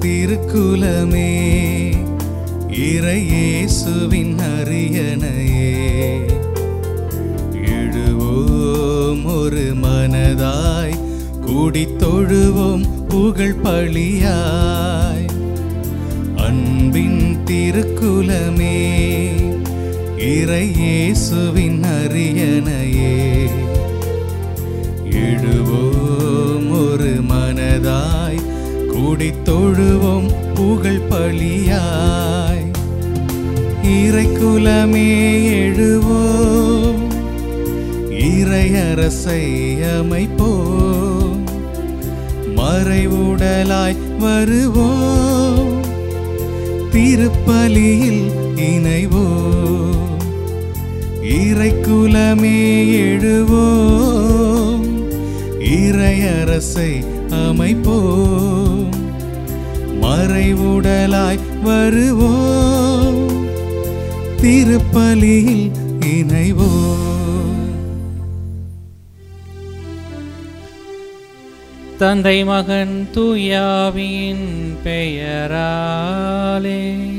திருக்குலமே இறையேசுவின் அரியணையே எழுவோம் ஒரு மனதாய் கூடித் தொழுவோம் புகழ் பழியாய் அன்பின் திருக்குலமே இறையேசுவின் அரியணையே எழுவோம் ஒரு மனதாய் கூடித் தொழுவோம் புகழ் பழியாய் இறைக்குலமே எழுவோம் இறையரசை அமைப்போம் மறைவுடலாய் வருவோம் திருப்பலியில் இணைவோம் இறைக்குலமே எழுவோம் இறையரசை அமைப்போம் மறைவுடலாய் வருவோம் திருப்பலியில் இணைவோம் தந்தை மகன் தூயாவின் பெயராலே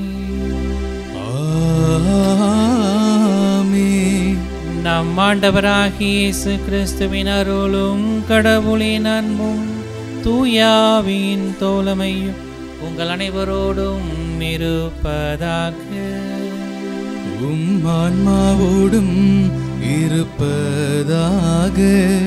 ஆமென். நம் ஆண்டவராகிய இயேசு கிறிஸ்துவின் அருளும் கடவுளின் அன்பும் தூயாவின் தோழமையும் உங்கள் அனைவரோடும் இருப்பதாக உம் ஆன்மாவோடும் இருப்பதாக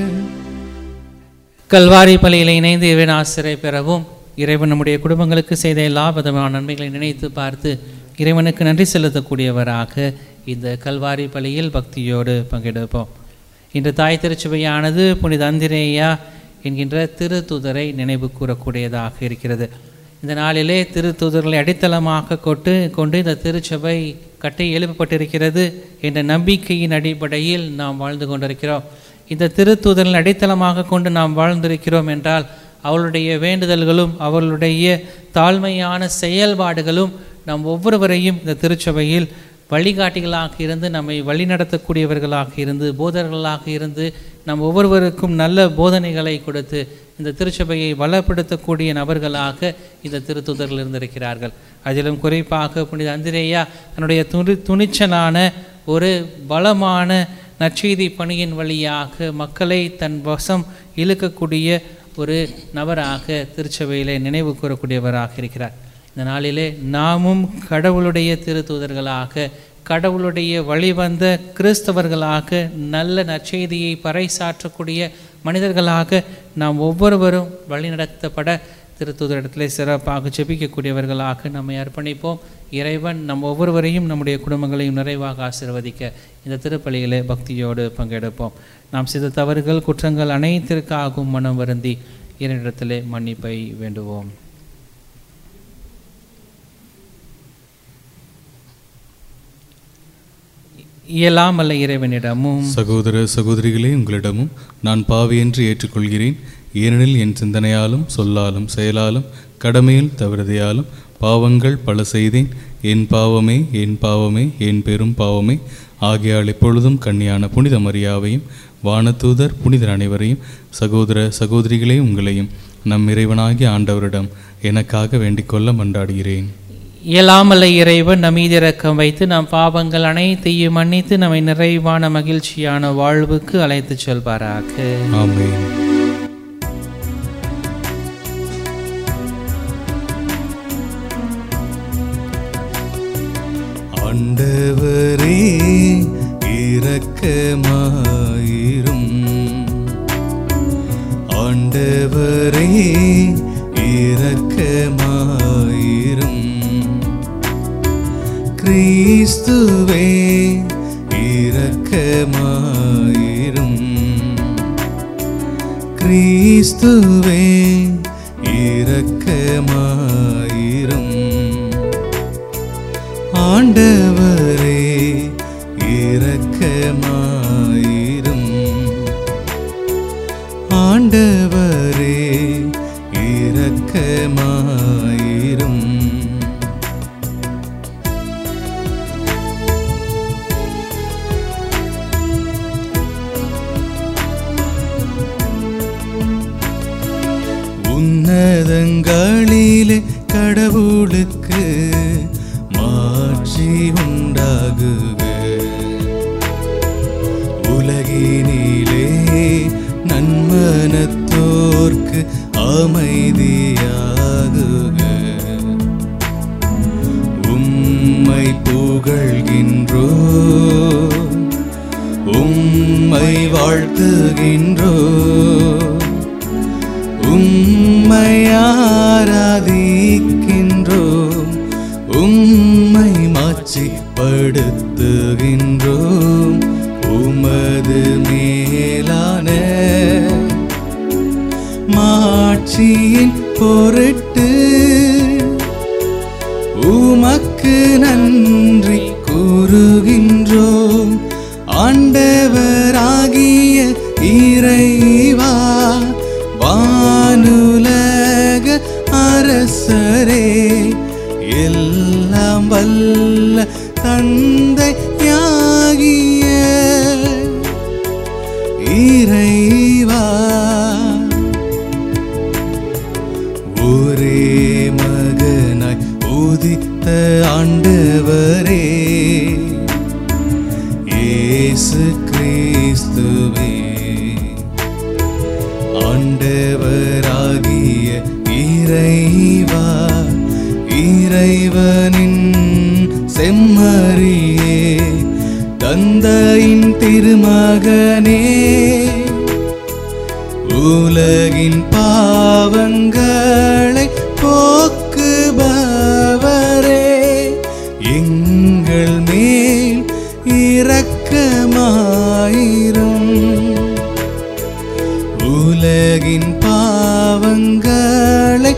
கல்வாரி பலியில் இணைந்து இறைவன் ஆசிரியை பெறவும் இறைவன் நம்முடைய குடும்பங்களுக்கு செய்த எல்லா விதமான நன்மைகளை நினைத்து பார்த்து இறைவனுக்கு நன்றி செலுத்தக்கூடியவராக இந்த கல்வாரி பலியில் பக்தியோடு பங்கெடுப்போம் இன்று தாய் திருச்சபையானது புனித அந்திரேயா என்கின்ற திருத்துதரை நினைவு கூறக்கூடியதாக இருக்கிறது இந்த நாளிலே திருத்துதர்களை அடித்தளமாக கொண்டு கொண்டு இந்த திருச்சபை கட்டி எழுப்பப்பட்டிருக்கிறது என்ற நம்பிக்கையின் அடிப்படையில் நாம் வாழ்ந்து கொண்டிருக்கிறோம் இந்த திருத்தூதரின் அடித்தளமாக கொண்டு நாம் வாழ்ந்திருக்கிறோம் என்றால் அவளுடைய வேண்டுதல்களும் அவளுடைய தாழ்மையான செயல்பாடுகளும் நம் ஒவ்வொருவரையும் இந்த திருச்சபையில் வழிகாட்டிகளாக இருந்து நம்மை வழிநடத்தக்கூடியவர்களாக இருந்து போதர்களாக இருந்து நம் ஒவ்வொருவருக்கும் நல்ல போதனைகளை கொடுத்து இந்த திருச்சபையை வளப்படுத்தக்கூடிய நபர்களாக இந்த திருத்துதர்கள் இருந்திருக்கிறார்கள் அதிலும் குறிப்பாக புனித அந்திரேயா தன்னுடைய துணி துணிச்சலான ஒரு பலமான நற்செய்தி பணியின் வழியாக மக்களை தன் வசம் இழுக்கக்கூடிய ஒரு நபராக திருச்சபையிலே நினைவு கூறக்கூடியவராக இருக்கிறார் இந்த நாளிலே நாமும் கடவுளுடைய திருத்தூதர்களாக கடவுளுடைய வழிவந்த கிறிஸ்தவர்களாக நல்ல நற்செய்தியை பறைசாற்றக்கூடிய மனிதர்களாக நாம் ஒவ்வொருவரும் வழிநடத்தப்பட திருத்தூதரிடத்திலே சிறப்பாக ஜெபிக்கக்கூடியவர்களாக நம்மை அர்ப்பணிப்போம் இறைவன் நம் ஒவ்வொருவரையும் நம்முடைய குடும்பங்களையும் நிறைவாக ஆசிர்வதிக்க இந்த திருப்பலியிலே பக்தியோடு பங்கெடுப்போம் நாம் செய்த தவறுகள் குற்றங்கள் அனைத்திற்காகவும் மனம் வருந்தி இறைவனிடத்திலே மன்னிப்பை வேண்டுவோம் இயலாமல்ல இறைவனிடமும் சகோதர சகோதரிகளே உங்களிடமும் நான் பாவி என்று ஏற்றுக்கொள்கிறேன் ஏனெனில் என் சிந்தனையாலும் சொல்லாலும் செயலாலும் கடமையில் தவறுதையாலும் பாவங்கள் பல செய்தேன் என் பாவமே என் பாவமே என் பெரும் பாவமே ஆகையால் எப்பொழுதும் கன்னியான புனித மரியாவையும் வானதூதர் புனிதர் அனைவரையும் சகோதர சகோதரிகளே உங்களையும் நம் இறைவனாகிய ஆண்டவரிடம் எனக்காக வேண்டிக்கொள்ள மன்றாடுகிறேன் இயலாமல்ல இறைவன் நம் மீது இரக்கம் வைத்து நம் பாவங்கள் அனைத்தையும் மன்னித்து நம்மை நிறைவான மகிழ்ச்சியான வாழ்வுக்கு அழைத்துச் செல்வாராக ஆமென் ஆண்டவரே இரக்கமாயிரும் ஆண்டவரே இரக்கமாயிரும் கிறிஸ்துவே இரக்கமாயிரும் கிறிஸ்துவே இரக்கமாயிரும் ஆண்டவரே இரக்கமாயிரும் ஆண்டவரே இரக்கமாயிரும் உன்னதங்களிலே கடவுளுக்கு மாட்சி உண்டாகுக உலகினிலே நன்மனத்தோர்க்கு அமைதியாகுக உம்மை புகழ்கின்றோ உம்மை வாழ்த்துகின்றோ உம்மை ஆராதிக்கின்றோம் உம்மை மாட்சிப்படுத்துகின்றோம் உமது மேலான மாட்சியின் பொருட்டு உமக்கு நன்றி கூறுகின்றோம் ஆண்டவராகிய இறைவா வானுலக அரசரே எல்லாம் வல்ல தந்தை யாகிய இறைவா ஒரே மகனாய் உதித்த ஆண்டவரே இயேசு கிறிஸ்துவே ஆண்டவராகிய இறைவா இறைவனின் செம்மறியே தந்தையின் திருமகனே உலகின் பாவங்களை போக்குபவரே எங்கள் மேல் இரக்கமாயிரும் உலகின் பாவங்களை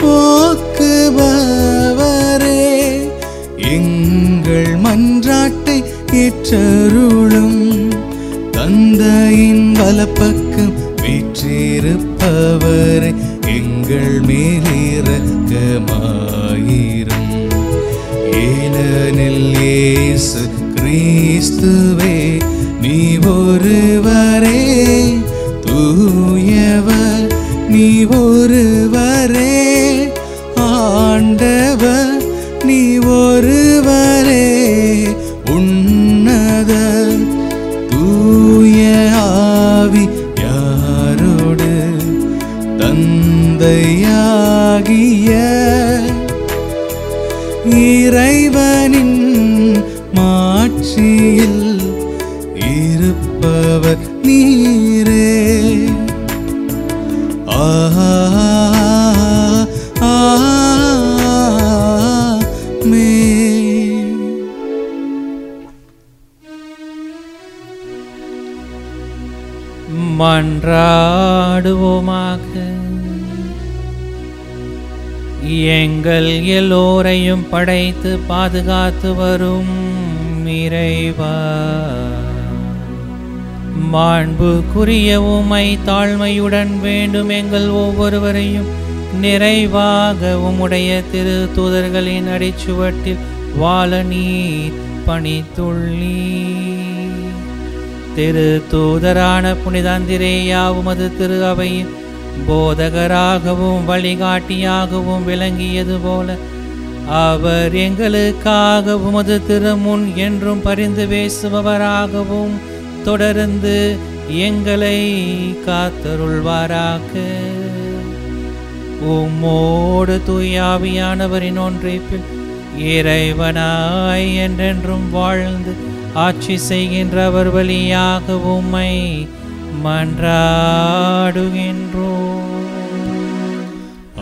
போக்குபவரே எங்கள் மன்றாட்டை ஏற்றருளும் தந்தையின் வலப்பக்கம் வீற்றிருப்பவரே எங்கள் மேலிரக்கமாயிரும் ஏனெனில் இயேசு கிறிஸ்துவே நீ ஒருவரே தூயவர் நீ ஒருவரே ஆண்டவர் நீ ஒருவரே உன்னத தூய ஆவி யாரோடு தந்தையாகிய இறைவனின் மாட்சியில் இருப்பவர் நீரே ஆஹா ஆமென். மன்றாடுவோமாக எங்கள் எல்லோரையும் படைத்து பாதுகாத்து வரும் இறைவா மாண்புக்குரிய உமை தாழ்மையுடன் வேண்டும் எங்கள் ஒவ்வொருவரையும் நிறைவாக உம்முடைய திரு தூதர்களின் அடிச்சுவட்டில் வாழ நீர் பணித்துள்ளீர் திரு தூதரான புனிதந்திரேயா உமது திரு அவையின் போதகராகவும் வழிகாட்டியாகவும் விளங்கியது போல அவர் எங்களுக்காக உமது திருமுன் என்றும் பரிந்து பேசுபவராகவும் தொடர்ந்து எங்களை காத்தருள்வாராக உம்மோடு தூயாவியானவரின் ஒன்றைப்பில் இறைவனாய் என்றென்றும் வாழ்ந்து ஆட்சி செய்கின்றவர் வழியாக உம்மை மன்றாடுகின்றோம்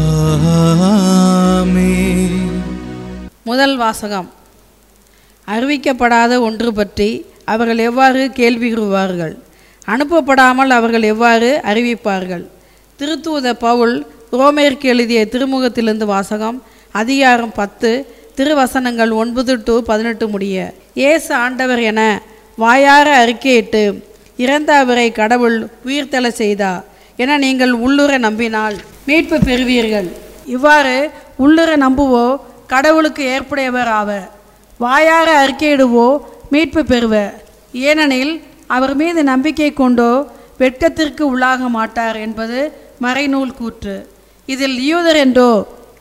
ஆமென். முதல் வாசகம் அறிவிக்கப்படாத ஒன்று பற்றி அவர்கள் எவ்வாறு கேள்வியுறுவார்கள் அனுப்பப்படாமல் அவர்கள் எவ்வாறு அறிவிப்பார்கள் திருத்தூத பவுல் ரோமேற்கு எழுதிய திருமுகத்திலிருந்து வாசகம் அதிகாரம் பத்து திருவசனங்கள் ஒன்பது டு பதினெட்டு முடிய இயேசு ஆண்டவர் என வாயார அறிக்கையிட்டு இறந்த அவரை கடவுள் உயிர்த்தெழ செய்தார் என நீங்கள் உள்ளுர நம்பினால் மீட்பு பெறுவீர்கள் இவ்வாறு உள்ளுர நம்புவோ கடவுளுக்கு ஏற்புடையவர் ஆவர் வாயார அறிக்கையிடுவோ மீட்பு பெறுவர் ஏனெனில் அவர் மீது நம்பிக்கை கொண்டோ வெட்கத்திற்கு உள்ளாக மாட்டார் என்பது மறைநூல் கூற்று இதில் யூதர் என்றோ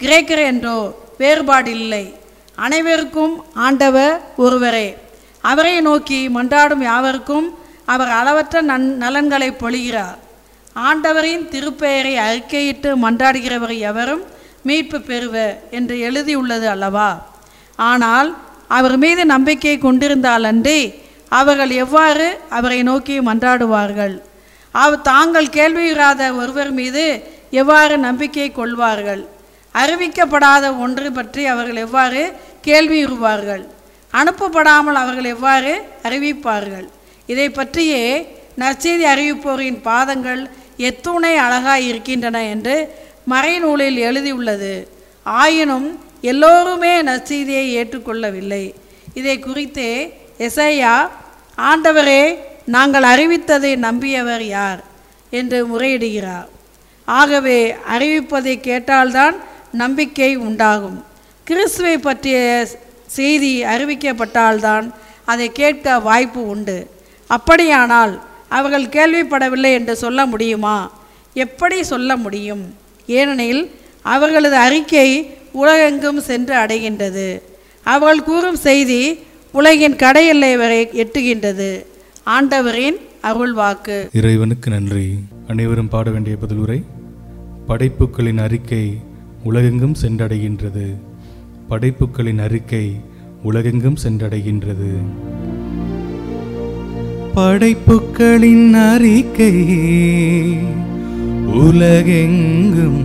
கிரேக்கர் என்றோ வேறுபாடு இல்லை அனைவருக்கும் ஆண்டவர் ஒருவரே அவரை நோக்கி மன்றாடும் யாவருக்கும் அவர் அளவற்ற நன் நலன்களை பொழிகிறார் ஆண்டவரின் திருப்பெயரை அறிக்கையிட்டு மன்றாடுகிறவர் எவரும் மீட்பு பெறுவர் என்று எழுதியுள்ளது அல்லவா ஆனால் அவர் மீது நம்பிக்கை கொண்டிருந்தாலன்றி அவர்கள் எவ்வாறு அவரை நோக்கி மன்றாடுவார்கள் அவர் தாங்கள் கேள்வியுறாத ஒருவர் மீது எவ்வாறு நம்பிக்கை கொள்வார்கள் அறிவிக்கப்படாத ஒன்று பற்றி அவர்கள் எவ்வாறு கேள்வியுறுவார்கள் அனுப்பப்படாமல் அவர்கள் எவ்வாறு அறிவிப்பார்கள் இதை பற்றியே நற்செய்தி அறிவிப்போரின் பாதங்கள் எத்துணை அழகாய் இருக்கின்றன என்று மறைநூலில் எழுதியுள்ளது ஆயினும் எல்லோருமே நற்செய்தியை ஏற்றுக்கொள்ளவில்லை இதை குறித்தே எசையா ஆண்டவரே நாங்கள் அறிவித்ததை நம்பியவர் யார் என்று முறையிடுகிறார் ஆகவே அறிவிப்பதை கேட்டால்தான் நம்பிக்கை உண்டாகும் கிறிஸ்துவை பற்றிய செய்தி அறிவிக்கப்பட்டால்தான் அதை கேட்க வாய்ப்பு உண்டு அப்படியானால் அவர்கள் கேள்விப்படவில்லை என்று சொல்ல முடியுமா எப்படி சொல்ல முடியும் ஏனெனில் அவர்களது அறிக்கை உலகெங்கும் சென்று அடைகின்றது அவர்கள் கூறும் செய்தி உலகின் கடையெல்லை வரை எட்டுகின்றது ஆண்டவரின் அருள்வாக்கு இறைவனுக்கு நன்றி அனைவரும் பாட வேண்டிய பதிலுரை படைப்புகளின் அறிக்கை உலகெங்கும் சென்றடைகின்றது படைப்புகளின் அறிக்கை உலகெங்கும் சென்றடைகின்றது படைப்புகளின் அறிக்கை உலகெங்கும்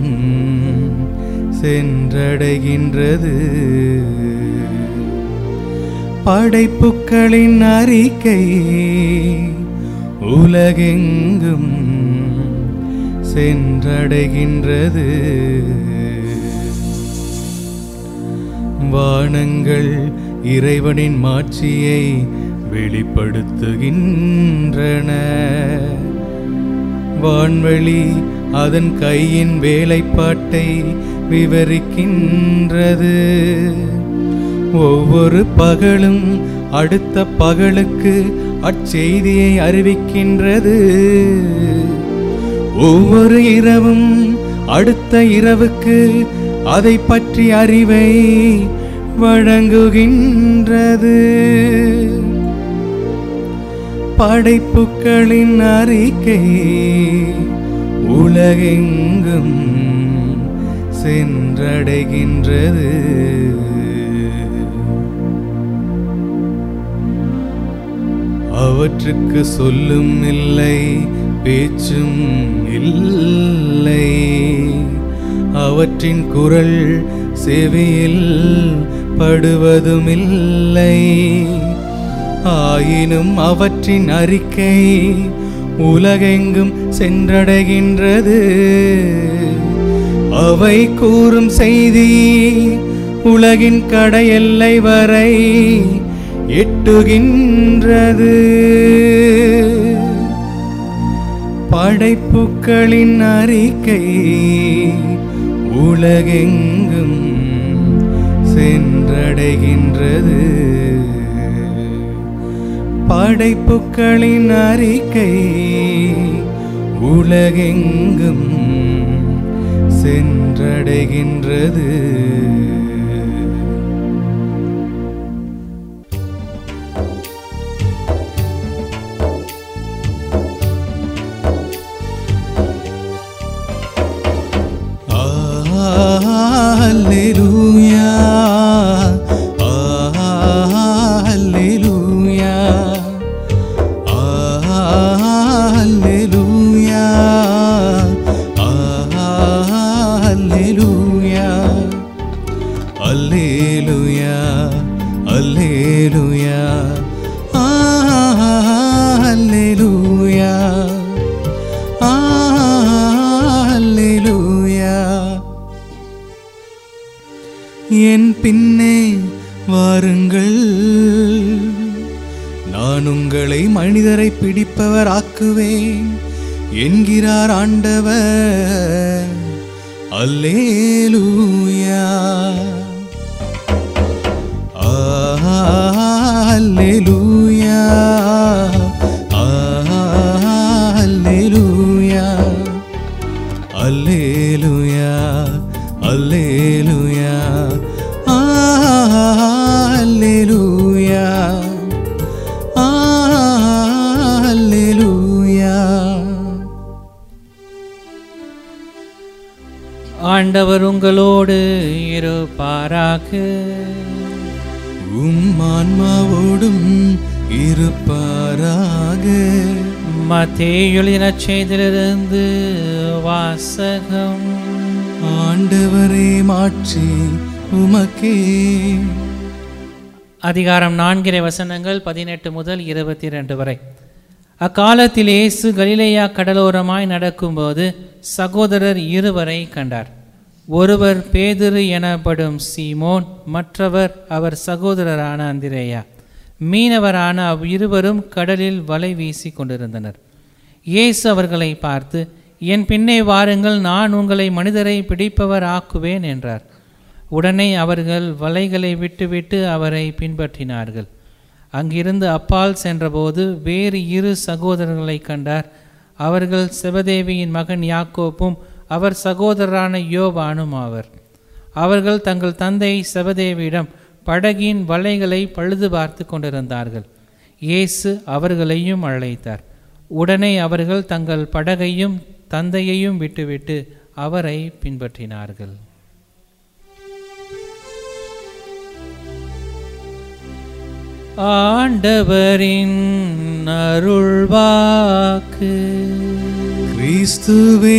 சென்றடைகின்றது படைப்புகளின் அறிக்கை உலகெங்கும் சென்றடைகின்றது வானங்கள் இறைவனின் மாட்சியை வெளிப்படுத்துகின்றன வான்வெளி அதன் கையின் வேலைப்பாட்டை விவரிக்கின்றது ஒவ்வொரு பகலும் அடுத்த பகலுக்கு அச்செய்தியை அறிவிக்கின்றது ஒவ்வொரு இரவும் அடுத்த இரவுக்கு அதை பற்றி அறிவை வழங்குகின்றது படைப்புகளின் அறிக்கை உலகெங்கும் சென்றடைகின்றது அவற்றுக்கு சொல்லும் இல்லை பேச்சும் இல்லை அவற்றின் குரல் செவியில் படுவதும் இல்லை ஆயினும் அவற்றின் அறிக்கை உலகெங்கும் சென்றடைகின்றது அவை கூறும் செய்தி உலகின் கடையெல்லை வரை எட்டுகின்றது படைப்புகளின் அறிக்கை உலகெங்கும் சென்றடைகின்றது படைப்புகளின் அறிக்கை உலகெங்கும் சென்றடைகின்றது Alleluia. Alleluia. Alleluia. Alleluia. Alleluia. Alleluia. Alleluia. Alleluia. என் பின்னே வாருங்கள் நான் உங்களை மனிதரை பிடிப்பவர் ஆக்குவேன் என்கிறார் ஆண்டவர் அல்லேலூயா அல்லேலூயா அல்லேலூயா அல்லேலூயா அல்லேலூயா அல்லேலூயா அல்லேலூயா அல்லேலூயா ஆண்டவர் உங்களோடு இருப்பாராக உம் ஆன்மாவோடும் இருப்பாராக மத்தேயுளின செய்திலிருந்து வாசகம் ஆண்டவரே மாற்றி உமக்கே அதிகாரம் நான்கிற வசனங்கள் பதினெட்டு முதல் இருபத்தி ரெண்டு வரை அக்காலத்தில் இயேசு கலிலேயா கடலோரமாய் நடக்கும்போது சகோதரர் இருவரை கண்டார் ஒருவர் பேதுரு எனப்படும் சீமோன் மற்றவர் அவர் சகோதரரான அந்திரேயா மீனவரான அவ்விருவரும் கடலில் வலை வீசி கொண்டிருந்தனர் இயேசு அவர்களை பார்த்து என் பின்னே வாருங்கள் நான் உங்களை மனிதரை பிடிப்பவர் ஆக்குவேன் என்றார் உடனே அவர்கள் வலைகளை விட்டுவிட்டு அவரை பின்பற்றினார்கள் அங்கிருந்து அப்பால் சென்றபோது வேறு இரு சகோதரர்களை கண்டார் அவர்கள் செபதேவியின் மகன் யாக்கோப்பும் அவர் சகோதரரான யோவானும் ஆவர் அவர்கள் தங்கள் தந்தை செபதேவியிடம் படகின் வலைகளை பழுது பார்த்து கொண்டிருந்தார்கள் இயேசு அவர்களையும் அழைத்தார் உடனே அவர்கள் தங்கள் படகையும் தந்தையையும் விட்டுவிட்டு அவரை பின்பற்றினார்கள் ஆண்டவரின் அருள்வாக்கு கிறிஸ்துவே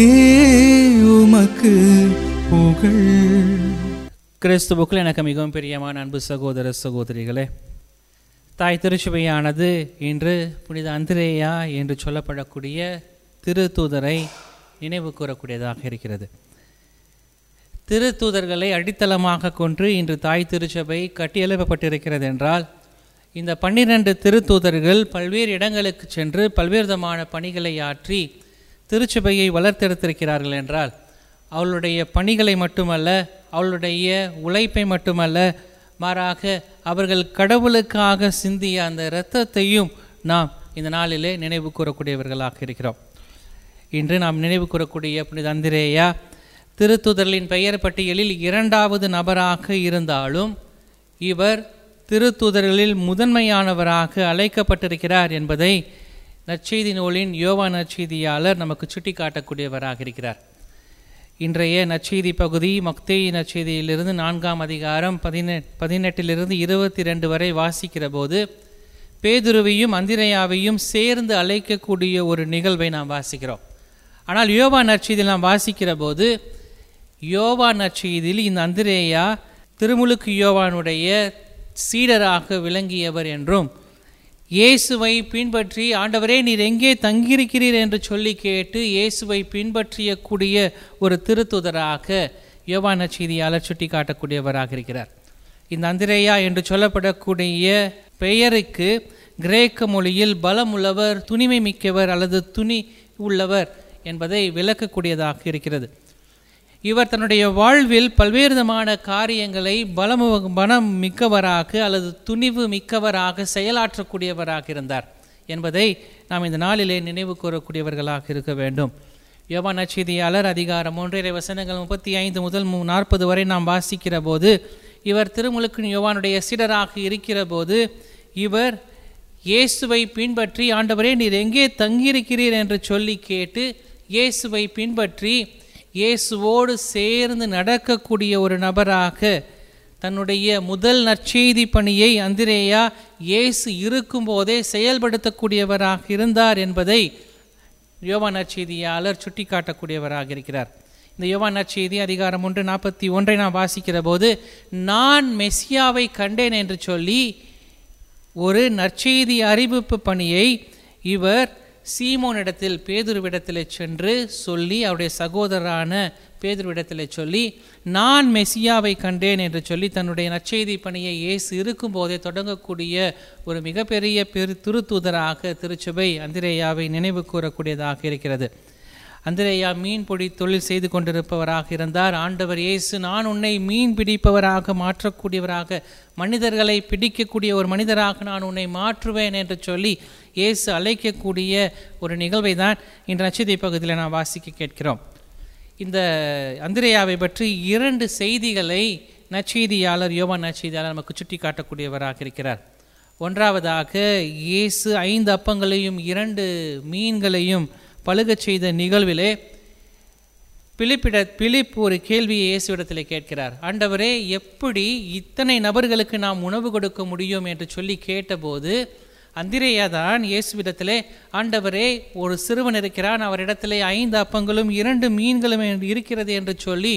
உமக்கு புகழ் கிறிஸ்துவுக்குள் எனக்கு மிகவும் பிரியமான அன்பு சகோதர சகோதரிகளே தாய் திருச்சுவையானது இன்று புனித அந்திரேயா என்று சொல்லப்படக்கூடிய திருத்தூதரை நினைவு கூறக்கூடியதாக இருக்கிறது திருத்தூதர்களை அடித்தளமாக கொண்டு இன்று தாய் திருச்சபை கட்டியெழுப்பப்பட்டிருக்கிறது என்றால் இந்த பன்னிரண்டு திருத்தூதர்கள் பல்வேறு இடங்களுக்கு சென்று பல்வேறு விதமான பணிகளை ஆற்றி திருச்சபையை வளர்த்தெடுத்திருக்கிறார்கள் என்றால் அவளுடைய பணிகளை மட்டுமல்ல அவளுடைய உழைப்பை மட்டுமல்ல மாறாக அவர்கள் கடவுளுக்காக சிந்திய அந்த இரத்தத்தையும் நாம் இந்த நாளிலே நினைவு கூறக்கூடியவர்களாக இருக்கிறோம் இன்று நாம் நினைவு கூறக்கூடிய புனித அந்திரேயா திருத்துதர்களின் பெயர் பட்டியலில் இரண்டாவது நபராக இருந்தாலும் இவர் திருத்தூதர்களில் முதன்மையானவராக அழைக்கப்பட்டிருக்கிறார் என்பதை நற்செய்தி நூலின் யோவா நற்செய்தியாளர் நமக்கு சுட்டிக்காட்டக்கூடியவராக இருக்கிறார் இன்றைய நற்செய்தி பகுதி மக்தேயி நற்செய்தியிலிருந்து நான்காம் அதிகாரம் பதினெட் பதினெட்டிலிருந்து இருபத்தி ரெண்டு வரை வாசிக்கிற போது பேதுருவையும் அந்திரையாவையும் சேர்ந்து அழைக்கக்கூடிய ஒரு நிகழ்வை நாம் வாசிக்கிறோம் ஆனால் யோவா நற்செய்தியில் நாம் வாசிக்கிற போது யோவா நற்செய்தியில் இந்த அந்திரேயா திருமுழுக்கு யோவானுடைய சீடராக விளங்கியவர் என்றும் இயேசுவை பின்பற்றி ஆண்டவரே நீர் எங்கே தங்கியிருக்கிறீர் என்று சொல்லி கேட்டு இயேசுவை பின்பற்றியக்கூடிய ஒரு திருத்துதராக யோவான செய்தியாளர் சுட்டி காட்டக்கூடியவராக இருக்கிறார் இந்த அந்திரேயா என்று சொல்லப்படக்கூடிய பெயருக்கு கிரேக்க மொழியில் பலமுள்ளவர் துணிமை மிக்கவர் அல்லது துணி உள்ளவர் என்பதை விளக்கக்கூடியதாக இருக்கிறது இவர் தன்னுடைய வாழ்வில் பல்வேறு விதமான காரியங்களை பலமு பலம் மிக்கவராக அல்லது துணிவு மிக்கவராக செயலாற்றக்கூடியவராக இருந்தார் என்பதை நாம் இந்த நாளிலே நினைவு கூறக்கூடியவர்களாக இருக்க வேண்டும் யோவான் நற்செய்தியாளர் அதிகாரம் ஒன்றரை வசனங்கள் முப்பத்தி ஐந்து முதல் மு நாற்பது வரை நாம் வாசிக்கிற போது இவர் திருமுழுக்கின் யோவானுடைய சீடராக இருக்கிற போது இவர் இயேசுவை பின்பற்றி ஆண்டவரே நீர் எங்கே தங்கியிருக்கிறீர் என்று சொல்லி கேட்டு இயேசுவை பின்பற்றி இயேசுவோடு சேர்ந்து நடக்கக்கூடிய ஒரு நபராக தன்னுடைய முதல் நற்செய்தி பணியை அந்திரேயா இயேசு இருக்கும்போதே செயல்படுத்தக்கூடியவராக இருந்தார் என்பதை யோவான் நற்செய்தியாளர் சுட்டிக்காட்டக்கூடியவராக இருக்கிறார் இந்த யோவான் நற்செய்தி அதிகாரம் ஒன்று நாற்பத்தி ஒன்றை நான் வாசிக்கிற போது நான் மெஸ்ஸியாவை கண்டேன் என்று சொல்லி ஒரு நற்செய்தி அறிவிப்பு பணியை இவர் சீமோனிடத்தில் பேதுருவிடத்தில் சென்று சொல்லி அவருடைய சகோதரரான பேதுருவிடத்தில் சொல்லி நான் மெஸ்ஸியாவை கண்டேன் என்று சொல்லி தன்னுடைய நற்செய்தி பணியை இயேசு இருக்கும்போதே தொடங்கக்கூடிய ஒரு மிகப்பெரிய பெரு திருத்தூதராக திருச்சபை அந்திரேயாவை நினைவு கூறக்கூடியதாக இருக்கிறது அந்திரேயா மீன் பிடி தொழில் செய்து கொண்டிருப்பவராக இருந்தார் ஆண்டவர் இயேசு நான் உன்னை மீன் பிடிப்பவராக மாற்றக்கூடியவராக மனிதர்களை பிடிக்கக்கூடிய ஒரு மனிதராக நான் உன்னை மாற்றுவேன் என்று சொல்லி இயேசு அழைக்கக்கூடிய ஒரு நிகழ்வை தான் இன்று நட்சத்திர பகுதியில் நாம் வாசிக்க கேட்கிறோம் இந்த அந்திரேயாவை பற்றி இரண்டு செய்திகளை நற்செய்தியாளர் யோவான் நற்செய்தியாளர் நமக்கு சுட்டி காட்டக்கூடியவராக இருக்கிறார் ஒன்றாவதாக இயேசு ஐந்து அப்பங்களையும் இரண்டு மீன்களையும் பழுகச் செய்த நிகழ்விலே பிலிப்பிட பிலிப் ஒரு கேள்வியை இயேசுவிடத்தில் கேட்கிறார் ஆண்டவரே எப்படி இத்தனை நபர்களுக்கு நாம் உணவு கொடுக்க முடியும் என்று சொல்லி கேட்டபோது அந்திரேயா தான் இயேசுவிடத்திலே ஆண்டவரே ஒரு சிறுவன் இருக்கிறான் அவரிடத்திலே ஐந்து அப்பங்களும் இரண்டு மீன்களும் இருக்கிறது என்று சொல்லி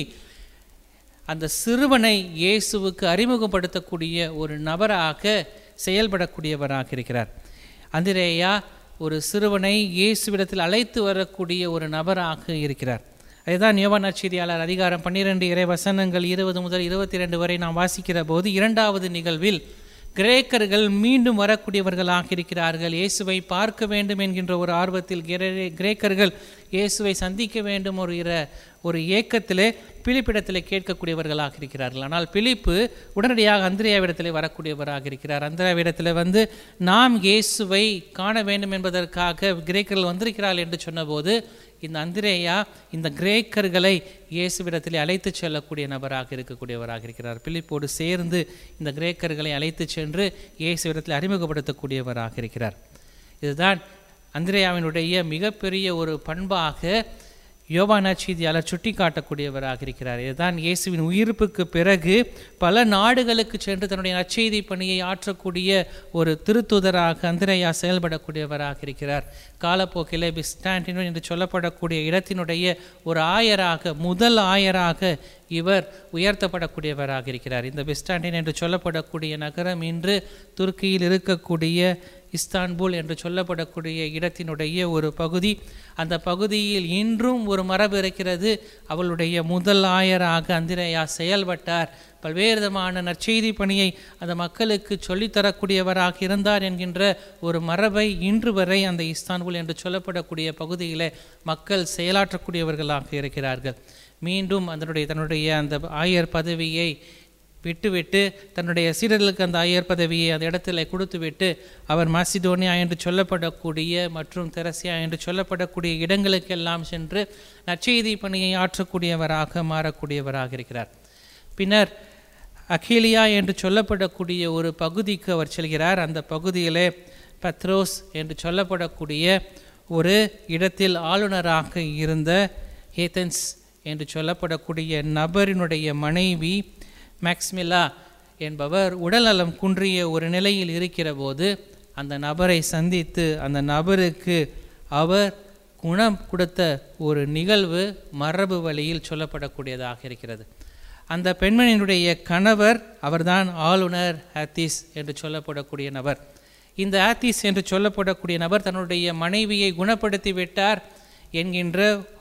அந்த சிறுவனை இயேசுவுக்கு அறிமுகப்படுத்தக்கூடிய ஒரு நபராக செயல்படக்கூடியவராக இருக்கிறார் அந்திரேயா ஒரு சிறுவனை இயேசுவிடத்தில் அழைத்து வரக்கூடிய ஒரு நபராக இருக்கிறார் அதுதான் யோவான் நற்செய்தியாளர் அதிகாரம் பன்னிரெண்டு இறை வசனங்கள் இருபது முதல் இருபத்தி ரெண்டு வரை நாம் வாசிக்கிற போது இரண்டாவது நிகழ்வில் கிரேக்கர்கள் மீண்டும் வரக்கூடியவர்களாக இருக்கிறார்கள் இயேசுவை பார்க்க வேண்டும் என்கின்ற ஒரு ஆர்வத்தில் கிரே- கிரேக்கர்கள் இயேசுவை சந்திக்க வேண்டும் ஒரு இர ஒரு ஏக்கத்திலே பிலிப்பிடத்தில் கேட்கக்கூடியவர்களாக இருக்கிறார்கள் ஆனால் பிலிப்பு உடனடியாக அந்திரியாவிடத்திலே வரக்கூடியவராக இருக்கிறார் அந்திரியாவிடத்தில் வந்து நாம் இயேசுவை காண வேண்டும் என்பதற்காக கிரேக்கர்கள் வந்திருக்கிறார்கள் என்று சொன்னபோது இந்த அந்திரேயா இந்த கிரேக்கர்களை இயேசுவிடத்திலே அழைத்து செல்லக்கூடிய நபராக இருக்கக்கூடியவராக இருக்கிறார் பிலிப்போடு சேர்ந்து இந்த கிரேக்கர்களை அழைத்து சென்று இயேசுவிடத்தில் அறிமுகப்படுத்தக்கூடியவராக இருக்கிறார் இதுதான் அந்திரேயாவினுடைய மிகப்பெரிய ஒரு பண்பாக யோவானாச்சீதியாளர் சுட்டி காட்டக்கூடியவராக இருக்கிறார் இதுதான் இயேசுவின் உயிர்ப்புக்கு பிறகு பல நாடுகளுக்கு சென்று தன்னுடைய நற்செய்தி பணியை ஆற்றக்கூடிய ஒரு திருத்துதராக அந்திரையா செயல்படக்கூடியவராக இருக்கிறார் காலப்போக்கிலே பிஸ்டாண்டினோ என்று சொல்லப்படக்கூடிய இடத்தினுடைய ஒரு ஆயராக முதல் ஆயராக இவர் உயர்த்தப்படக்கூடியவராக இருக்கிறார் இந்த பிஸ்டாண்டின் என்று சொல்லப்படக்கூடிய நகரம் இன்று துருக்கியில் இருக்கக்கூடிய இஸ்தான்புல் என்று சொல்லப்படக்கூடிய இடத்தினுடைய ஒரு பகுதி அந்த பகுதியில் இன்றும் ஒரு மரபு இருக்கிறது அவளுடைய முதல் ஆயராக அந்திரையா செயல்பட்டார் பல்வேறு விதமான நற்செய்தி பணியை அந்த மக்களுக்கு சொல்லித்தரக்கூடியவராக இருந்தார் என்கின்ற ஒரு மரபை இன்று வரை அந்த இஸ்தான்புல் என்று சொல்லப்படக்கூடிய பகுதியில் மக்கள் செயலாற்றக்கூடியவர்களாக இருக்கிறார்கள் மீண்டும் அதனுடைய தன்னுடைய அந்த ஆயர் பதவியை விட்டுவிட்டு தன்னுடைய சீடர்களுக்கு அந்த ஆயர் பதவியை அந்த இடத்துல கொடுத்துவிட்டு அவர் மாசிடோனியா என்று சொல்லப்படக்கூடிய மற்றும் தெரசியா என்று சொல்லப்படக்கூடிய இடங்களுக்கெல்லாம் சென்று நற்செய்தி பணியை ஆற்றக்கூடியவராக மாறக்கூடியவராக இருக்கிறார் பின்னர் அகிலியா என்று சொல்லப்படக்கூடிய ஒரு பகுதிக்கு அவர் செல்கிறார் அந்த பகுதியிலே பத்ரோஸ் என்று சொல்லப்படக்கூடிய ஒரு இடத்தில் ஆளுநராக இருந்த ஹேத்தன்ஸ் என்று சொல்லப்படக்கூடிய நபரினுடைய மனைவி மேக்ஸ்மில்லா என்பவர் உடல்நலம் குன்றிய ஒரு நிலையில் இருக்கிற போது அந்த நபரை சந்தித்து அந்த நபருக்கு அவர் குணம் கொடுத்த ஒரு நிகழ்வு மரபு வழியில் சொல்லப்படக்கூடியதாக இருக்கிறது அந்த பெண்மணியினுடைய கணவர் அவர்தான் ஆளுநர் ஹாத்திஸ் என்று சொல்லப்படக்கூடிய நபர் இந்த ஆத்திஸ் என்று சொல்லப்படக்கூடிய நபர் தன்னுடைய மனைவியை குணப்படுத்தி விட்டார் என்கின்ற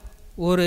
ஒரு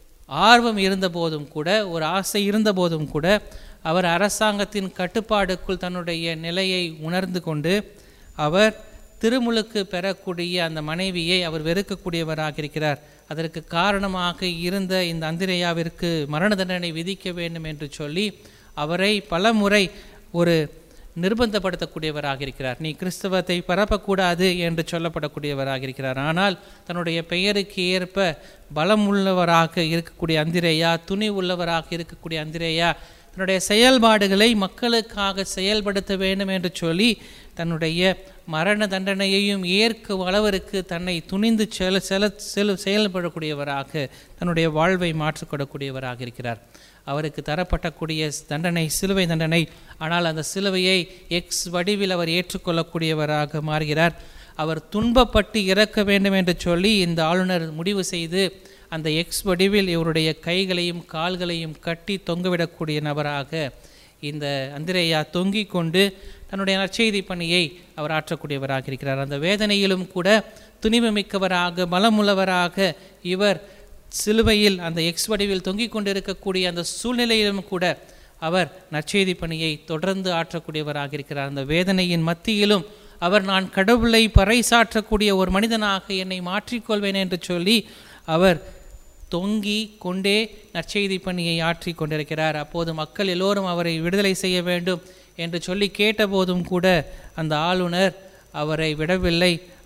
ஆர்வம் இருந்தபோதும் கூட ஒரு ஆசை இருந்தபோதும் கூட அவர் அரசாங்கத்தின் கட்டுப்பாடுக்குள் தன்னுடைய நிலையை உணர்ந்து கொண்டு அவர் திருமுழுக்கு பெறக்கூடிய அந்த மனைவியை அவர் வெறுக்கக்கூடியவராக இருக்கிறார் அதற்கு காரணமாக இருந்த இந்த அந்திரையாவிற்கு மரண தண்டனை விதிக்க வேண்டும் என்று சொல்லி அவரை பலமுறை ஒரு நிர்பந்தப்படுத்தக்கூடியவராக இருக்கிறார் நீ கிறிஸ்தவத்தை பரப்பக்கூடாது என்று சொல்லப்படக்கூடியவராக இருக்கிறார் ஆனால் தன்னுடைய பெயருக்கு ஏற்ப பலமுள்ளவராக இருக்கக்கூடிய அந்திரேயா துணி உள்ளவராக இருக்கக்கூடிய அந்திரேயா தன்னுடைய செயல்பாடுகளை மக்களுக்காக செயல்படுத்த வேண்டும் என்று சொல்லி தன்னுடைய மரண தண்டனையையும் ஏற்கும் அளவிற்கு தன்னை துணிந்து செல செல செல் செயல்படக்கூடியவராக தன்னுடைய வாழ்வை மாற்றிக்கொள்ளக்கூடியவராக இருக்கிறார் அவருக்கு தரப்பட்டக்கூடிய தண்டனை சிலுவை தண்டனை ஆனால் அந்த சிலுவையை எக்ஸ் வடிவில் அவர் ஏற்றுக்கொள்ளக்கூடியவராக மாறுகிறார் அவர் துன்பப்பட்டு இறக்க வேண்டும் என்று சொல்லி இந்த ஆளுநர் முடிவு செய்து அந்த எக்ஸ் வடிவில் இவருடைய கைகளையும் கால்களையும் கட்டி தொங்கவிடக்கூடிய நபராக இந்த அந்திரேயா தொங்கிக் கொண்டு தன்னுடைய நற்செய்தி பணியை அவர் ஆற்றக்கூடியவராக இருக்கிறார் அந்த வேதனையிலும் கூட துணிவு மிக்கவராக பலமுள்ளவராக இவர் சிலுவையில் அந்த எக்ஸ் வடிவில் தொங்கிக் கொண்டிருக்கக்கூடிய அந்த சூழ்நிலையிலும் கூட அவர் நற்செய்தி பணியை தொடர்ந்து ஆற்றக்கூடியவராக இருக்கிறார் அந்த வேதனையின் மத்தியிலும் அவர் நான் கடவுளை பறைசாற்றக்கூடிய ஒரு மனிதனாக என்னை மாற்றிக்கொள்வேன் என்று சொல்லி அவர் தொங்கி கொண்டே நற்செய்தி பணியை ஆற்றி கொண்டிருக்கிறார் அப்போது மக்கள் எல்லோரும் அவரை விடுதலை செய்ய வேண்டும் என்று சொல்லி கேட்டபோதும் கூட அந்த ஆளுநர் அவரை விடவில்லை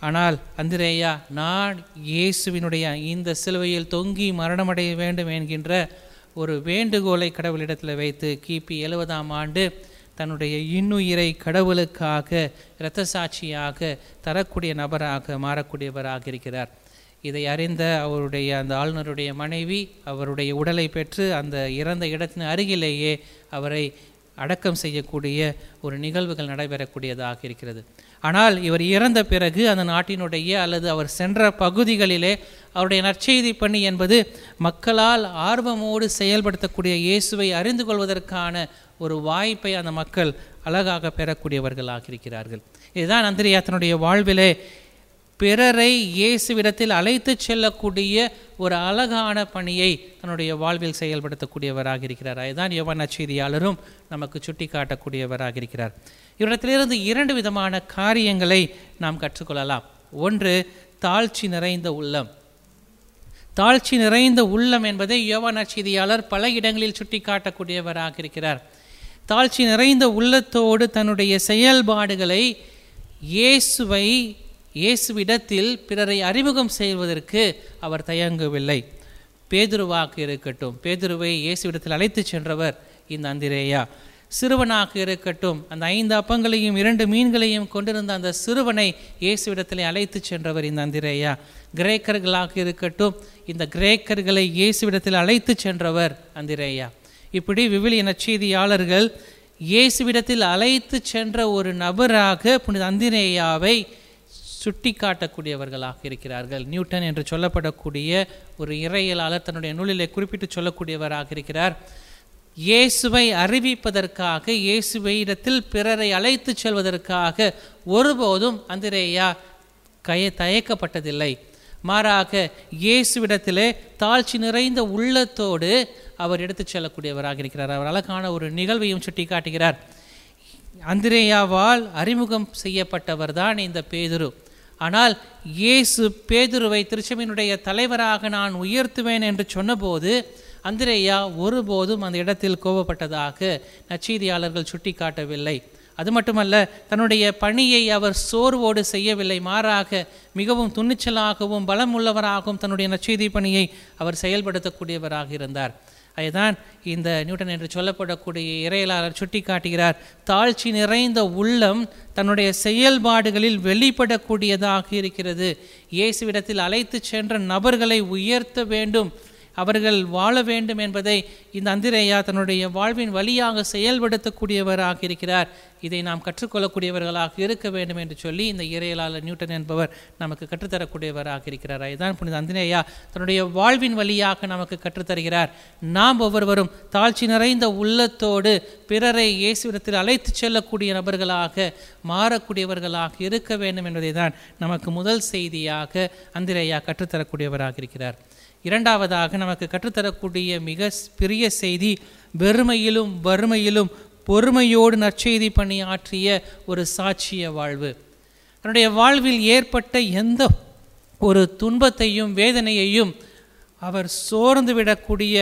ஆனால் அந்திரேயா நான் இயேசுவினுடைய இந்த சிலுவையில் தொங்கி மரணமடைய வேண்டும் என்கின்ற ஒரு வேண்டுகோளை கடவுளிடத்தில் வைத்து கிபி எழுபதாம் ஆண்டு தன்னுடைய இன்னுயிரை கடவுளுக்காக இரத்த சாட்சியாக தரக்கூடிய நபராக மாறக்கூடியவராக இருக்கிறார் இதை அறிந்த அவருடைய அந்த ஆளுநருடைய மனைவி அவருடைய உடலை பெற்று அந்த இறந்த இடத்தின் அருகிலேயே அவரை அடக்கம் செய்யக்கூடிய ஒரு நிகழ்வுகள் நடைபெறக்கூடியதாக இருக்கிறது ஆனால் இவர் இறந்த பிறகு அந்த நாட்டினுடைய அல்லது அவர் சென்ற பகுதிகளிலே அவருடைய நற்செய்தி பணி என்பது மக்களால் ஆர்வமோடு செயல்படுத்தக்கூடிய இயேசுவை அறிந்து கொள்வதற்கான ஒரு வாய்ப்பை அந்த மக்கள் அழகாக பெறக்கூடியவர்களாக இருக்கிறார்கள் இதுதான் அந்திரியா தன்னுடைய வாழ்விலே பிறரை இயேசுவிடத்தில் அழைத்து செல்லக்கூடிய ஒரு அழகான பணியை தன்னுடைய வாழ்வில் செயல்படுத்தக்கூடியவராக இருக்கிறார் அதுதான் யோவான் நற்செய்தியாளரும் நமக்கு சுட்டி காட்டக்கூடியவராக இருக்கிறார் இவரிடத்திலிருந்து இரண்டு விதமான காரியங்களை நாம் கற்றுக்கொள்ளலாம் ஒன்று தாழ்ச்சி நிறைந்த உள்ளம் தாழ்ச்சி நிறைந்த உள்ளம் என்பதை யோவான் நற்செய்தியாளர் பல இடங்களில் சுட்டி காட்டக்கூடியவராக இருக்கிறார் தாழ்ச்சி நிறைந்த உள்ளத்தோடு தன்னுடைய செயல்பாடுகளை இயேசுவை இயேசுவிடத்தில் பிறரை அறிமுகம் செய்வதற்கு அவர் தயங்கவில்லை பேதுருவாக இருக்கட்டும் பேதுருவை இயேசுவிடத்தில் அழைத்து சென்றவர் இந்த அந்திரேயா சிறுவனாக இருக்கட்டும் அந்த ஐந்து அப்பங்களையும் இரண்டு மீன்களையும் கொண்டிருந்த அந்த சிறுவனை இயேசுவிடத்திலே அழைத்து சென்றவர் இந்த அந்திரேயா கிரேக்கர்களாக இருக்கட்டும் இந்த கிரேக்கர்களை இயேசுவிடத்தில் அழைத்து சென்றவர் அந்திரேயா இப்படி விவிலிய நற்செய்தியாளர்கள் இயேசுவிடத்தில் அழைத்து சென்ற ஒரு நபராக புனித அந்திரேயாவை சுட்டி காட்டக்கூடியவர்களாக இருக்கிறார்கள் நியூட்டன் என்று சொல்லப்படக்கூடிய ஒரு இறையியலாளர் தன்னுடைய நூலிலே குறிப்பிட்டு சொல்லக்கூடியவராக இருக்கிறார் இயேசுவை அறிவிப்பதற்காக இயேசுவை இடத்தில் பிறரை அழைத்து செல்வதற்காக ஒருபோதும் அந்திரேயா கய தயக்கப்பட்டதில்லை மாறாக இயேசுவிடத்திலே தாழ்ச்சி நிறைந்த உள்ளத்தோடு அவர் எடுத்துச் செல்லக்கூடியவராக இருக்கிறார் அவர் அழகான ஒரு நிகழ்வையும் சுட்டி காட்டுகிறார் அந்திரேயாவால் அறிமுகம் செய்யப்பட்டவர் தான் இந்த பேதுரு ஆனால் இயேசு பேதுருவை திருச்சபையினுடைய தலைவராக நான் உயர்த்துவேன் என்று சொன்னபோது அந்திரேயா ஒருபோதும் அந்த இடத்தில் கோபப்பட்டதாக நச்செய்தியாளர்கள் சுட்டி காட்டவில்லை அது மட்டுமல்ல தன்னுடைய பணியை அவர் சோர்வோடு செய்யவில்லை மாறாக மிகவும் துணிச்சலாகவும் பலம் உள்ளவராகவும் தன்னுடைய நச்செய்தி பணியை அவர் செயல்படுத்தக்கூடியவராக இருந்தார் அதுதான் இந்த நியூட்டன் என்று சொல்லப்படக்கூடிய இறையலாளர் சுட்டி காட்டுகிறார் தாழ்ச்சி நிறைந்த உள்ளம் தன்னுடைய செயல்பாடுகளில் வெளிப்படக்கூடியதாக இருக்கிறது இயேசுவிடத்தில் அழைத்து சென்ற நபர்களை உயர்த்த வேண்டும் அவர்கள் வாழ வேண்டும் என்பதை இந்த அந்திரேயா தன்னுடைய வாழ்வின் வழியாக செயல்படுத்தக்கூடியவராக இருக்கிறார் இதை நாம் கற்றுக்கொள்ளக்கூடியவர்களாக இருக்க வேண்டும் என்று சொல்லி இந்த இறையலாளர் நியூட்டன் என்பவர் நமக்கு கற்றுத்தரக்கூடியவராக இருக்கிறார் இதுதான் புனித அந்திரேயா தன்னுடைய வாழ்வின் வழியாக நமக்கு கற்றுத்தருகிறார் நாம் ஒவ்வொருவரும் தாழ்ச்சி நிறைந்த உள்ளத்தோடு பிறரை இயேசுவிடத்தில் அழைத்து செல்லக்கூடிய நபர்களாக மாறக்கூடியவர்களாக இருக்க வேண்டும் என்பதை தான் நமக்கு முதல் செய்தியாக அந்திரேயா கற்றுத்தரக்கூடியவராக இருக்கிறார் இரண்டாவதாக நமக்கு கற்றுத்தரக்கூடிய மிக பெரிய செய்தி வெறுமையிலும் வறுமையிலும் பொறுமையோடு நற்செய்தி பணியாற்றிய ஒரு சாட்சிய வாழ்வு தன்னுடைய வாழ்வில் ஏற்பட்ட எந்த ஒரு துன்பத்தையும் வேதனையையும் அவர் சோர்ந்து விடக்கூடிய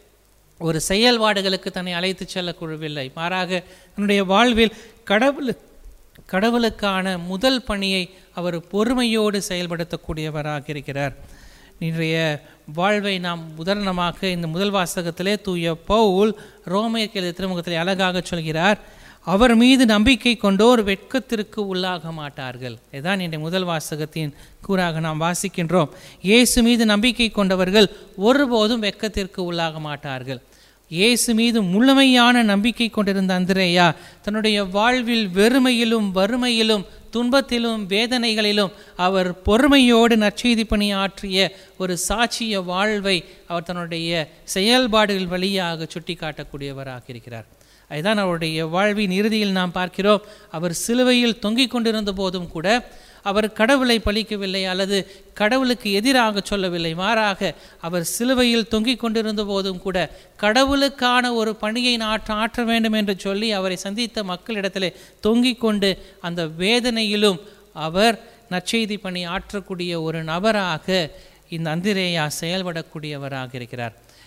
ஒரு செயல்பாடுகளுக்கு தன்னை அழைத்து செல்லக்கூடவில்லை மாறாக தன்னுடைய வாழ்வில் கடவுள் கடவுளுக்கான முதல் பணியை அவர் பொறுமையோடு செயல்படுத்தக்கூடியவராக இருக்கிறார் இன்றைய வாழ்வை நாம் உதாரணமாக இந்த முதல் வாசகத்திலே தூய பவுல் ரோமையர் எழுதிய திருமுகத்திலே அழகாக சொல்கிறார் அவர் மீது நம்பிக்கை கொண்டோர் வெட்கத்திற்கு உள்ளாக மாட்டார்கள் இதுதான் இன்றைய முதல் வாசகத்தின் கூறாக நாம் வாசிக்கின்றோம் இயேசு மீது நம்பிக்கை கொண்டவர்கள் ஒருபோதும் வெட்கத்திற்கு உள்ளாக மாட்டார்கள் இயேசு மீது முழுமையான நம்பிக்கை கொண்டிருந்த அந்திரேயா தன்னுடைய வாழ்வில் வெறுமையிலும் வறுமையிலும் துன்பத்திலும் வேதனைகளிலும் அவர் பொறுமையோடு நற்செய்தி பணியாற்றிய ஒரு சாட்சிய வாழ்வை அவர் தன்னுடைய செயல்பாடுகள் வழியாக சுட்டி காட்டக்கூடியவராக இருக்கிறார் அதுதான் அவருடைய வாழ்வின் இறுதியில் நாம் பார்க்கிறோம் அவர் சிலுவையில் தொங்கிக் கொண்டிருந்த போதும் கூட அவர் கடவுளை பழிக்கவில்லை அல்லது கடவுளுக்கு எதிராக சொல்லவில்லை மாறாக அவர் சிலுவையில் தொங்கிக் கொண்டிருந்த போதும் கூட கடவுளுக்கான ஒரு பணியை ஆற்ற ஆற்ற வேண்டும் என்று சொல்லி அவரை சந்தித்த மக்களிடத்திலே தொங்கிக் கொண்டு அந்த வேதனையிலும் அவர் நற்செய்தி பணி ஆற்றக்கூடிய ஒரு நபராக இந்த அந்திரேயா செயல்படக்கூடியவராக இருக்கிறார்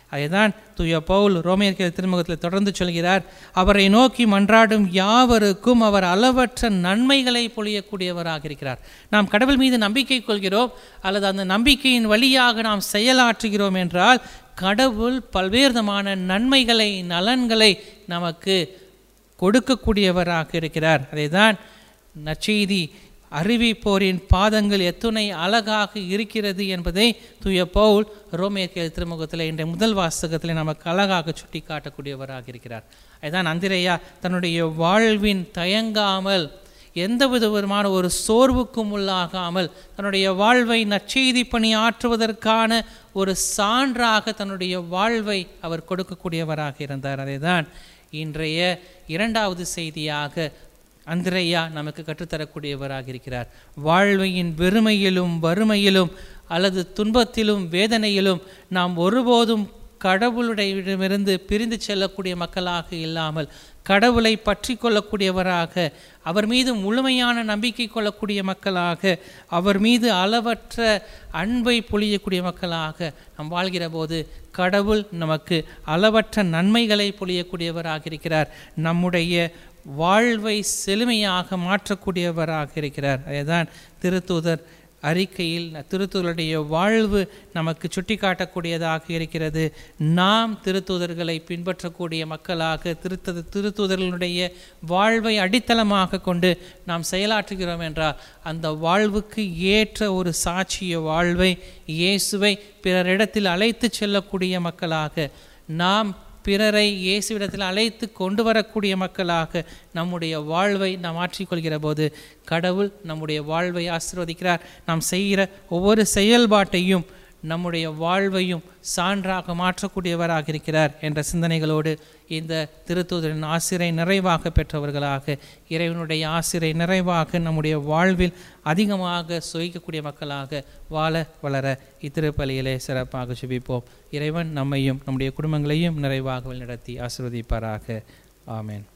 அதைதான் தூய பவுல் ரோமியர்கள் திருமுகத்தில் தொடர்ந்து சொல்கிறார் அவரை நோக்கி மன்றாடும் யாவருக்கும் அவர் அளவற்ற நன்மைகளை பொழியக்கூடியவராக இருக்கிறார் நாம் கடவுள் மீது நம்பிக்கை கொள்கிறோம் அல்லது அந்த நம்பிக்கையின் வழியாக நாம் செயலாற்றுகிறோம் என்றால் கடவுள் பல்வேறு விதமான நன்மைகளை நலன்களை நமக்கு கொடுக்கக்கூடியவராக இருக்கிறார் அதைதான் நற்செய்தி அறிவிப்போரின் பாதங்கள் எத்துணை அழகாக இருக்கிறது என்பதை தூய பவுல் ரோமேக்கிய திருமுகத்தில் இன்றைய முதல் வாசகத்தில் நமக்கு அழகாக சுட்டி காட்டக்கூடியவராக இருக்கிறார் அதுதான் அந்திரையா தன்னுடைய வாழ்வின் தயங்காமல் எந்த விதமான ஒரு சோர்வுக்கும் உள்ளாகாமல் தன்னுடைய வாழ்வை நற்செய்தி பணி ஆற்றுவதற்கான ஒரு சான்றாக தன்னுடைய வாழ்வை அவர் கொடுக்கக்கூடியவராக இருந்தார் அதைதான் இன்றைய இரண்டாவது செய்தியாக அந்திரையா நமக்கு கற்றுத்தரக்கூடியவராக இருக்கிறார் வாழ்வையின் வெறுமையிலும் வறுமையிலும் அல்லது துன்பத்திலும் வேதனையிலும் நாம் ஒருபோதும் கடவுளுடையிடமிருந்து பிரிந்து செல்லக்கூடிய மக்களாக இல்லாமல் கடவுளை பற்றி கொள்ளக்கூடியவராக அவர் மீது முழுமையான நம்பிக்கை கொள்ளக்கூடிய மக்களாக அவர் மீது அளவற்ற அன்பை பொழியக்கூடிய மக்களாக நாம் வாழ்கிற போது கடவுள் நமக்கு அளவற்ற நன்மைகளை பொழியக்கூடியவராக இருக்கிறார் நம்முடைய வாழ்வை செழுமையாக மாற்றக்கூடியவராக இருக்கிறார் அதுதான் திருத்தூதர் அறிக்கையில் திருத்தூதருடைய வாழ்வு நமக்கு சுட்டிக்காட்டக்கூடியதாக இருக்கிறது நாம் திருத்தூதர்களை பின்பற்றக்கூடிய மக்களாக திருத்த திருத்தூதர்களுடைய வாழ்வை அடித்தளமாக கொண்டு நாம் செயலாற்றுகிறோம் என்றால் அந்த வாழ்வுக்கு ஏற்ற ஒரு சாட்சிய வாழ்வை இயேசுவை பிறரிடத்தில் அழைத்து செல்லக்கூடிய மக்களாக நாம் பிறரை இயேசுவிடத்தில் அழைத்து கொண்டு வரக்கூடிய மக்களாக நம்முடைய வாழ்வை நாம் மாற்றிக்கொள்கிற போது கடவுள் நம்முடைய வாழ்வை ஆசீர்வதிக்கிறார் நாம் செய்கிற ஒவ்வொரு செயல்பாட்டையும் நம்முடைய வாழ்வையும் சான்றாக மாற்றக்கூடியவராக இருக்கிறார் என்ற சிந்தனைகளோடு இந்த திருத்தூதரின் ஆசிரை நிறைவாக பெற்றவர்களாக இறைவனுடைய ஆசிரை நிறைவாக நம்முடைய வாழ்வில் அதிகமாக சுகிக்கக்கூடிய மக்களாக வாழ வளர இத்திருப்பலியிலே சிறப்பாக சுபிப்போம் இறைவன் நம்மையும் நம்முடைய குடும்பங்களையும் நிறைவாக வழிநடத்தி ஆசிர்வதிப்பாராக ஆமேன்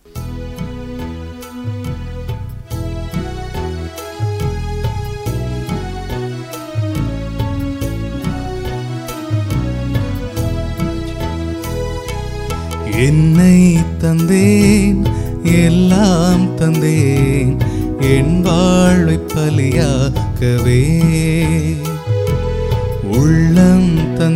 என்னை தந்தேன் எல்லாம் தந்தேன் என் வாழ்வை பலியாக்கவே உள்ளம் தந்த